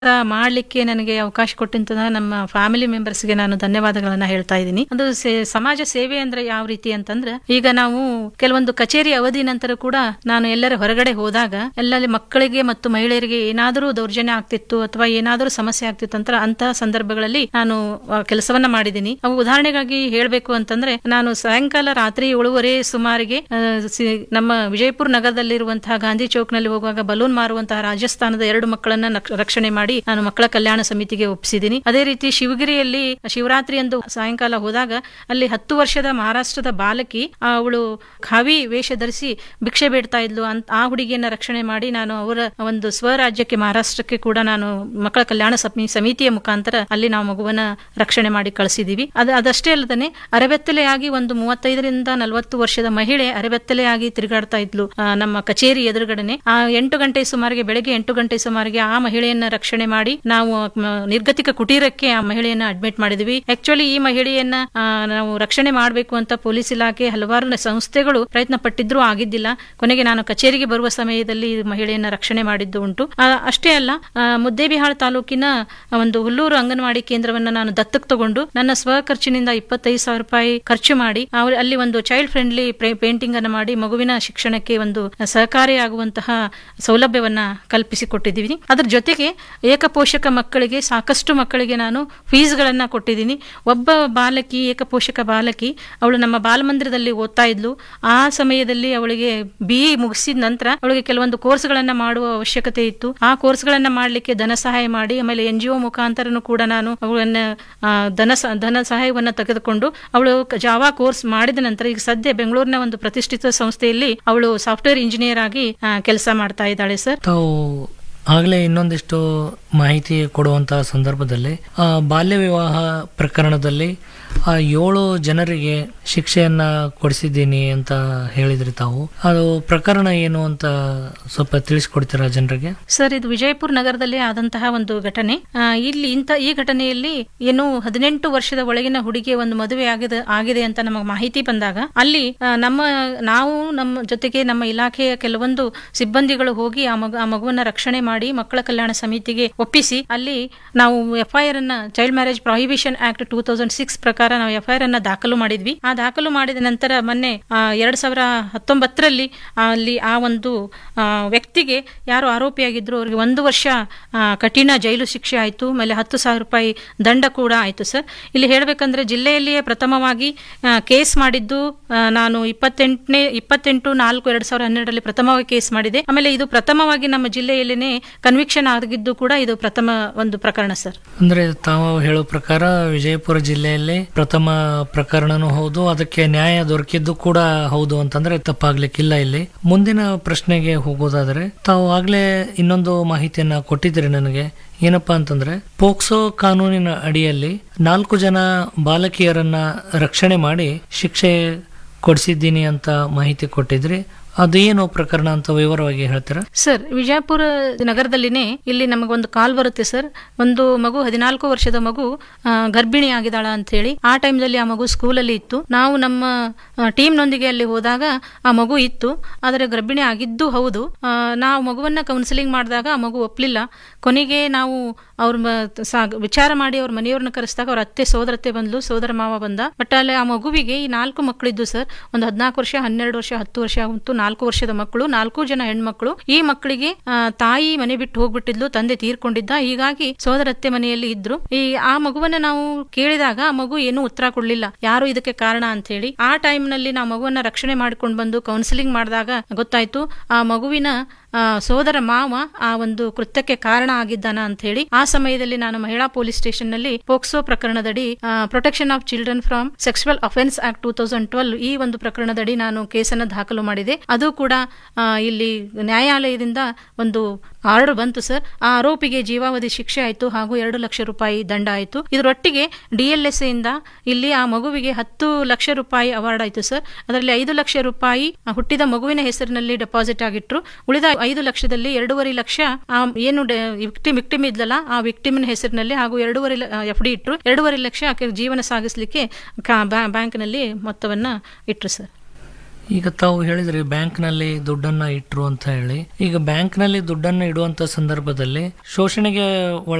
ಮಾಡಲಿಕ್ಕೆ ನನಗೆ ಅವಕಾಶ ಕೊಟ್ಟಂತಹ ನಮ್ಮ ಫ್ಯಾಮಿಲಿ ಮೆಂಬರ್ಸ್ಗೆ ನಾನು ಧನ್ಯವಾದಗಳನ್ನ ಹೇಳ್ತಾ ಇದ್ದೀನಿ ಅದು ಸೇ- ಸಮಾಜ ಸೇವೆ ಅಂದ್ರೆ ಯಾವ ರೀತಿ ಅಂತಂದ್ರೆ ಈಗ ನಾವು ಕೆಲವೊಂದು ಕಚೇರಿ ಅವಧಿ ನಂತರ ಕೂಡ ನಾನು ಎಲ್ಲರ ಹೊರಗಡೆ ಹೋದಾಗ ಎಲ್ಲಲ್ಲಿ ಮಕ್ಕಳಿಗೆ ಮತ್ತು ಮಹಿಳೆಯರಿಗೆ ಏನಾದರೂ ದೌರ್ಜನ್ಯ ಆಗ್ತಿತ್ತು ಅಥವಾ ಏನಾದರೂ ಸಮಸ್ಯೆ ಆಗ್ತಿತ್ತು ಅಂತ ಅಂತಹ ಸಂದರ್ಭಗಳಲ್ಲಿ ನಾನು ಆ, ಕೆಲಸವನ್ನ ಮಾಡಿದ್ದೀನಿ ಅವು ಉದಾಹರಣೆಗಾಗಿ ಹೇಳಬೇಕು ಅಂತಂದ್ರೆ ನಾನು ಸಾಯಂಕಾಲ ರಾತ್ರಿ ಏಳುವರೆ ಸುಮಾರಿಗೆ ಆ, ಸಿ- ನಮ್ಮ ವಿಜಯಪುರ ನಗರದಲ್ಲಿರುವಂತಹ ಗಾಂಧಿ ಚೌಕ್ನಲ್ಲಿ ಹೋಗುವಾಗ ಬಲೂನ್ ಮಾರುವಂತಹ ರಾಜಸ್ಥಾನದ ಎರಡು ಮಕ್ಕಳನ್ನ ನಕ್- ರಕ್ಷಣೆ ಮಾಡಿ ನಾನು ಮಕ್ಕಳ ಕಲ್ಯಾಣ ಸಮಿತಿಗೆ ಒಪ್ಪಿಸಿದ್ದೀನಿ ಅದೇ ರೀತಿ ಶಿವಗಿರಿಯಲ್ಲಿ ಶಿವರಾತ್ರಿ ಎಂದು ಸಾಯಂಕಾಲ ಹೋದಾಗ ಅಲ್ಲಿ ಹತ್ತು ವರ್ಷದ ಮಹಾರಾಷ್ಟ್ರದ ಬಾಲಕಿ ಆ, ಅವಳು ಖಾವಿ ವೇಷ ಧರಿಸಿ ಭಿಕ್ಷೆ ಬೇಡ್ತಾ ಇದ್ಲು ಅಂತ ಆ ಹುಡುಗಿಯನ್ನ ರಕ್ಷಣೆ ಮಾಡಿ ನಾನು ಅವರ ಒಂದು ಸ್ವರಾಜ್ಯಕ್ಕೆ ಮಹಾರಾಷ್ಟ್ರಕ್ಕೆ ಕೂಡ ನಾನು ಮಕ್ಕಳ ಕಲ್ಯಾಣ ಸಮಿ- ಸಮಿತಿಯ ಮುಖಾಂತರ ಅಲ್ಲಿ ನಾವು ಮಗುವನ್ನ ರಕ್ಷಣೆ ಮಾಡಿ ಕಳಿಸಿದೀವಿ ಅದು ಅದಷ್ಟೇ ಅಲ್ಲದೆ ಅರೆಬೆತ್ತಲೆಯಾಗಿ ಒಂದು ಮೂವತ್ತೈದರಿಂದ ನಲವತ್ತು ವರ್ಷದ ಮಹಿಳೆ ಅರೆಬೆತ್ತಲೆಯಾಗಿ ತಿರುಗಾಡ್ತಾ ಇದ್ಲು ಆ, ನಮ್ಮ ಕಚೇರಿ ಎದುರುಗಡೆನೆ ಆ ಎಂಟು ಗಂಟೆ ಸುಮಾರಿಗೆ ಬೆಳಗ್ಗೆ ಎಂಟು ಗಂಟೆ ಸುಮಾರಿಗೆ ಆ ಮಹಿಳೆಯನ್ನ ರಕ್ಷಣೆ ಮಾಡಿ ನಾವು ಮ, ನಿರ್ಗತಿಕ ಕುಟೀರಕ್ಕೆ ಆ ಮಹಿಳೆಯನ್ನ ಅಡ್ಮಿಟ್ ಮಾಡಿದ್ವಿ ಆಕ್ಚುಲಿ ಈ ಮಹಿಳೆಯನ್ನ ಆ, ನಾವು ರಕ್ಷಣೆ ಮಾಡಬೇಕು ಅಂತ ಪೊಲೀಸ್ ಇಲಾಖೆ ಹಲವಾರು ನ- ಸಂಸ್ಥೆಗಳು ಪ್ರಯತ್ನ ಪಟ್ಟಿದ್ರೂ ಆಗಿದ್ದಿಲ್ಲ ಕೊನೆಗೆ ನಾನು ಕಚೇರಿಗೆ ಬರುವ ಸಮಯದಲ್ಲಿ ಈ ಮಹಿಳೆಯನ್ನ ರಕ್ಷಣೆ ಮಾಡಿದ್ದು ಉಂಟು ಆ, ಅಷ್ಟೇ ಅಲ್ಲ ಆ, ಮುದ್ದೇಬಿಹಾಳ ತಾಲೂಕಿನ ಒಂದು ಹುಲ್ಲೂರು ಅಂಗನವಾಡಿ ಕೇಂದ್ರವನ್ನ ನಾನು ದತ್ತಕ್ ತಗೊಂಡು ನನ್ನ ಸ್ವ ಖರ್ಚಿನಿಂದ ಇಪ್ಪತ್ತೈದು ಸಾವಿರ ರೂಪಾಯಿ ಖರ್ಚು ಮಾಡಿ ಅವ್ರು ಅಲ್ಲಿ ಒಂದು ಚೈಲ್ಡ್ ಫ್ರೆಂಡ್ಲಿ ಪೇಂಟಿಂಗ್ ಅನ್ನು ಮಾಡಿ ಮಗುವಿನ ಶಿಕ್ಷಣಕ್ಕೆ ಒಂದು ಸಹಕಾರಿಯಾಗುವಂತಹ ಸೌಲಭ್ಯವನ್ನ ಕಲ್ಪಿಸಿಕೊಟ್ಟಿದ್ದೀವಿ ಅದರ ಜೊತೆಗೆ ಏಕಪೋಷಕ ಮಕ್ಕಳಿಗೆ ಸಾಕಷ್ಟು ಮಕ್ಕಳಿಗೆ ನಾನು ಫೀಸ್ಗಳನ್ನ ಕೊಟ್ಟಿದ್ದೀನಿ ಒಬ್ಬ ಬಾಲಕಿ ಏಕಪೋಷಕ ಬಾಲಕಿ ಅವಳು ನಮ್ಮ ಬಾಲಮಂದಿರದಲ್ಲಿ ಓದ್ತಾ ಇದ್ಲು ಆ ಸಮಯದಲ್ಲಿ ಅವಳಿಗೆ ಬಿ ಮುಗಿಸಿದ ನಂತರ ಅವಳಿಗೆ ಕೆಲವೊಂದು ಕೋರ್ಸ್ಗಳನ್ನ ಮಾಡುವ ಅವಶ್ಯಕತೆ ಇತ್ತು ಆ ಕೋರ್ಸ್ಗಳನ್ನ ಮಾಡಲಿಕ್ಕೆ ಧನ ಸಹಾಯ ಮಾಡಿ ಆಮೇಲೆ ಎನ್ ಜಿ ಒ ಮುಖಾಂತರನು ಕೂಡ ನಾನು ಅವಳನ್ನ ಆ, ಧನ ಸ- ಧನ ಸಹಾಯವನ್ನ ತೆಗೆದುಕೊಂಡು ಅವಳು ಜಾವಾ ಕೋರ್ಸ್ ಮಾಡಿದ ನಂತರ ಈಗ ಸದ್ಯ ಬೆಂಗಳೂರಿನ ಒಂದು ಪ್ರತಿಷ್ಠಿತ ಸಂಸ್ಥೆಯಲ್ಲಿ ಅವಳು ಸಾಫ್ಟ್ವೇರ್ ಇಂಜಿನಿಯರ್ ಆಗಿ ಕೆಲಸ ಮಾಡ್ತಾ ಇದ್ದಾಳೆ ಸರ್ ತಾವು ಆಗಲೇ ಇನ್ನೊಂದಿಷ್ಟು ಮಾಹಿತಿ ಕೊಡುವಂತಹ ಸಂದರ್ಭದಲ್ಲಿ ಆ, ಬಾಲ್ಯ ವಿವಾಹ ಪ್ರಕರಣದಲ್ಲಿ ಆ ಏಳು ಜನರಿಗೆ ಶಿಕ್ಷೆಯನ್ನ ಕೊಡಿಸಿದ್ದೀನಿ ಅಂತ ಹೇಳಿದ್ರಿ ತಾವು ಅದು ಪ್ರಕರಣ ಏನು ಅಂತ ಸ್ವಲ್ಪ ತಿಳಿಸ್ಕೊಡ್ತೀರಾ ಜನರಿಗೆ ಸರ್ ಇದು ವಿಜಯಪುರ ನಗರದಲ್ಲಿ ಆದಂತಹ ಒಂದು ಘಟನೆ ಆ, ಇಲ್ಲಿ ಇಂತ ಈ ಘಟನೆಯಲ್ಲಿ ಏನು ಹದಿನೆಂಟು ವರ್ಷದ ಒಳಗಿನ ಹುಡುಗಿಯ ಒಂದು ಮದುವೆ ಆಗಿದೆ ಆಗಿದೆ ಅಂತ ನಮಗೆ ಮಾಹಿತಿ ಬಂದಾಗ ಅಲ್ಲಿ ಆ, ನಮ್ಮ ನಾವು ನಮ್ಮ ಜೊತೆಗೆ ನಮ್ಮ ಇಲಾಖೆಯ ಕೆಲವೊಂದು ಸಿಬ್ಬಂದಿಗಳು ಹೋಗಿ ಆ ಮಗು ಆ ಮಗುವನ್ನ ರಕ್ಷಣೆ ಮಾಡಿ ಮಕ್ಕಳ ಕಲ್ಯಾಣ ಸಮಿತಿಗೆ ಒಪ್ಪಿಸಿ ಅಲ್ಲಿ ನಾವು ಎಫ್ಐಆರ್ ಅನ್ನ child marriage prohibition act two thousand six ಪ್ರಕಾರ ನಾವು ಎಫ್ಐಆರ್ ಅನ್ನ ದಾಖಲು ಮಾಡಿದ್ವಿ ಆ ದಾಖಲು ಮಾಡಿದ ನಂತರ ಮೊನ್ನೆ ಆ, ಎರಡ್ ಸಾವಿರ ಹತ್ತೊಂಬತ್ತರಲ್ಲಿ ಅಲ್ಲಿ ಆ ಒಂದು ಆ, ವ್ಯಕ್ತಿಗೆ ಯಾರು ಆರೋಪಿಯಾಗಿದ್ರು ಅವರಿಗೆ ಒಂದು ವರ್ಷ ಆ, ಕಠಿಣ ಜೈಲು ಶಿಕ್ಷೆ ಆಯಿತು ಆಮೇಲೆ ಹತ್ತು ಸಾವಿರ ರೂಪಾಯಿ ದಂಡ ಕೂಡ ಆಯಿತು ಸರ್ ಇಲ್ಲಿ ಹೇಳಬೇಕಂದ್ರೆ ಜಿಲ್ಲೆಯಲ್ಲಿಯೇ ಪ್ರಥಮವಾಗಿ ಆ, ಕೇಸ್ ಮಾಡಿದ್ದು ಆ, ನಾನು ಇಪ್ಪತ್ತೆಂಟನೇ ಇಪ್ಪತ್ತೆಂಟು ನಾಲ್ಕು ಎರಡ್ ಸಾವಿರದ ಹನ್ನೆರಡರಲ್ಲಿ ಪ್ರಥಮವಾಗಿ ಕೇಸ್ ಮಾಡಿದೆ ಆಮೇಲೆ ಇದು ಪ್ರಥಮವಾಗಿ ನಮ್ಮ ಜಿಲ್ಲೆಯಲ್ಲಿನೇ ಕನ್ವಿಕ್ಷನ್ ಆಗಿದ್ದು ಕೂಡ ಇದು ಪ್ರಥಮ ಒಂದು ಪ್ರಕರಣ ಸರ್ ಅಂದ್ರೆ ತಾವು ಹೇಳೋ ಪ್ರಕಾರ ವಿಜಯಪುರ ಜಿಲ್ಲೆಯಲ್ಲಿ ಪ್ರಥಮ ಪ್ರಕರಣನೂ ಹೌದು ಅದಕ್ಕೆ ನ್ಯಾಯ ದೊರಕಿದ್ದು ಕೂಡ ಹೌದು ಅಂತಂದ್ರೆ ತಪ್ಪಾಗ್ಲಿಕ್ಕಿಲ್ಲ ಇಲ್ಲಿ ಮುಂದಿನ ಪ್ರಶ್ನೆಗೆ ಹೋಗೋದಾದ್ರೆ ತಾವು ಆಗ್ಲೇ ಇನ್ನೊಂದು ಮಾಹಿತಿಯನ್ನ ಕೊಟ್ಟಿದ್ದೀರಿ ನನಗೆ ಏನಪ್ಪಾ ಅಂತಂದ್ರೆ ಪೋಕ್ಸೋ ಕಾನೂನಿನ ಅಡಿಯಲ್ಲಿ ನಾಲ್ಕು ಜನ ಬಾಲಕಿಯರನ್ನ ರಕ್ಷಣೆ ಮಾಡಿ ಶಿಕ್ಷೆ ಕೊಡಿಸಿದ್ದೀನಿ ಅಂತ ಮಾಹಿತಿ ಕೊಟ್ಟಿದ್ರಿ ಅದೇನು ಪ್ರಕರಣ ಅಂತ ವಿವರವಾಗಿ ಹೇಳ್ತೀರಾ ಸರ್ ವಿಜಯಪುರ ನಗರದಲ್ಲಿನೇ ಇಲ್ಲಿ ನಮಗೊಂದು ಕಾಲ್ ಬರುತ್ತೆ ಸರ್ ಒಂದು ಮಗು ಹದಿನಾಲ್ಕು ವರ್ಷದ ಮಗು ಆ, ಗರ್ಭಿಣಿ ಆಗಿದ್ದಾಳ ಅಂತ ಹೇಳಿ ಆ ಟೈಮ್ದಲ್ಲಿ ಆ ಮಗು ಸ್ಕೂಲಲ್ಲಿ ಇತ್ತು ನಾವು ನಮ್ಮ ಟೀಮ್ನೊಂದಿಗೆ ಅಲ್ಲಿ ಹೋದಾಗ ಆ ಮಗು ಇತ್ತು ಆದರೆ ಗರ್ಭಿಣಿ ಆಗಿದ್ದು ಹೌದು ಆ, ನಾವು ಮಗುವನ್ನ ಕೌನ್ಸಿಲಿಂಗ್ ಮಾಡಿದಾಗ ಆ ಮಗು ಒಪ್ಲಿಲ್ಲ ಕೊನೆಗೆ ನಾವು ಅವ್ರ ಮ- ಸಾ- ವಿಚಾರ ಮಾಡಿ ಅವ್ರ ಮನೆಯವ್ರನ್ನ ಕರೆಸಿದಾಗ ಅವ್ರ ಅತ್ತೆ ಸೋದರತ್ತೆ ಬಂದ್ಲು ಸೋದರ ಮಾವ ಬಂದ ಬಟ್ ಅಲ್ಲಿ ಆ ಮಗುವಿಗೆ ಈ ನಾಲ್ಕು ಮಕ್ಕಳಿದ್ದು ಸರ್ ಒಂದು ಹದಿನಾಲ್ಕು ವರ್ಷ ಹನ್ನೆರಡು ವರ್ಷ ಹತ್ತು ವರ್ಷ ಮತ್ತು ನಾಲ್ಕು ವರ್ಷದ ಮಕ್ಕಳು ನಾಲ್ಕು ಜನ ಹೆಣ್ಮಕ್ಳು ಈ ಮಕ್ಕಳಿಗೆ ಆ, ತಾಯಿ ಮನೆ ಬಿಟ್ಟು ಹೋಗ್ಬಿಟ್ಟಿದ್ಲು ತಂದೆ ತೀರ್ಕೊಂಡಿದ್ದ ಹೀಗಾಗಿ ಸೋದರತ್ತೆ ಮನೆಯಲ್ಲಿ ಇದ್ರು ಈ ಆ ಮಗುವನ್ನ ನಾವು ಕೇಳಿದಾಗ ಆ ಮಗು ಏನು ಉತ್ತರ ಕೊಡ್ಲಿಲ್ಲ ಯಾರು ಇದಕ್ಕೆ ಕಾರಣ ಅಂತ ಹೇಳಿ ಆ ಟೈಮ್ ನಲ್ಲಿ ನಾವು ಮಗುವನ್ನ ರಕ್ಷಣೆ ಮಾಡ್ಕೊಂಡು ಬಂದು ಕೌನ್ಸಿಲಿಂಗ್ ಮಾಡಿದಾಗ ಗೊತ್ತಾಯ್ತು ಆ ಮಗುವಿನ ಆ, ಸೋದರ ಮಾವ ಆ ಒಂದು ಕೃತ್ಯಕ್ಕೆ ಕಾರಣ ಆಗಿದ್ದಾನ ಅಂತ ಹೇಳಿ ಆ ಸಮಯದಲ್ಲಿ ನಾನು ಮಹಿಳಾ ಪೊಲೀಸ್ ಸ್ಟೇಷನ್ ನಲ್ಲಿ ಪೋಕ್ಸೋ ಪ್ರಕರಣದಡಿ protection of children from sexual offence act two thousand twelve ಈ ಒಂದು ಪ್ರಕರಣದಡಿ ನಾನು ಕೇಸನ್ನು ದಾಖಲು ಮಾಡಿದೆ ಅದು ಕೂಡ ಆ, ಇಲ್ಲಿ ನ್ಯಾಯಾಲಯದಿಂದ ಒಂದು ಆರ್ಡರ್ ಬಂತು ಸರ್ ಆ ಆರೋಪಿಗೆ ಜೀವಾವಧಿ ಶಿಕ್ಷೆ ಆಯಿತು ಹಾಗೂ ಎರಡು ಲಕ್ಷ ರೂಪಾಯಿ ದಂಡ ಆಯಿತು ಇದರೊಟ್ಟಿಗೆ ಡಿಎಲ್ಎಸ್ ಇಂದ ಇಲ್ಲಿ ಆ ಮಗುವಿಗೆ ಹತ್ತು ಲಕ್ಷ ರೂಪಾಯಿ ಅವಾರ್ಡ್ ಆಯಿತು ಸರ್ ಅದರಲ್ಲಿ ಐದು ಲಕ್ಷ ರೂಪಾಯಿ ಆ ಹುಟ್ಟಿದ ಮಗುವಿನ ಹೆಸರಿನಲ್ಲಿ ಡೆಪಾಸಿಟ್ ಆಗಿಟ್ರು ಉಳಿದ ಐದು ಲಕ್ಷದಲ್ಲಿ ಎರಡೂವರೆ ಲಕ್ಷ ಆ ಏನು ವಿಕ್ಟಿಮ್ ವಿಕ್ಟಿಮ್ ಇದ್ಲಲ್ಲ ಆ ವಿಕ್ಟಿಮಿನ ಹೆಸರಿನಲ್ಲಿ ಹಾಗೂ ಎರಡೂವರೆ ಎಫ್ ಡಿ ಇಟ್ರು ಎರಡೂವರೆ ಲಕ್ಷ ಆಕೆ ಜೀವನ ಸಾಗಿಸ್ಲಿಕ್ಕೆ ಬ್ಯಾಂಕ್ನಲ್ಲಿ ಮೊತ್ತವನ್ನ ಇಟ್ರು ಸರ್ ಈಗ ತಾವು ಹೇಳಿದ್ರಿ ಬ್ಯಾಂಕ್ ನಲ್ಲಿ ದುಡ್ಡನ್ನ ಇಟ್ರು ಅಂತ ಹೇಳಿ ಈಗ ಬ್ಯಾಂಕ್ ನಲ್ಲಿ ದುಡ್ಡನ್ನ ಇಡುವಂತ ಸಂದರ್ಭದಲ್ಲಿ ಶೋಷಣೆಗೆ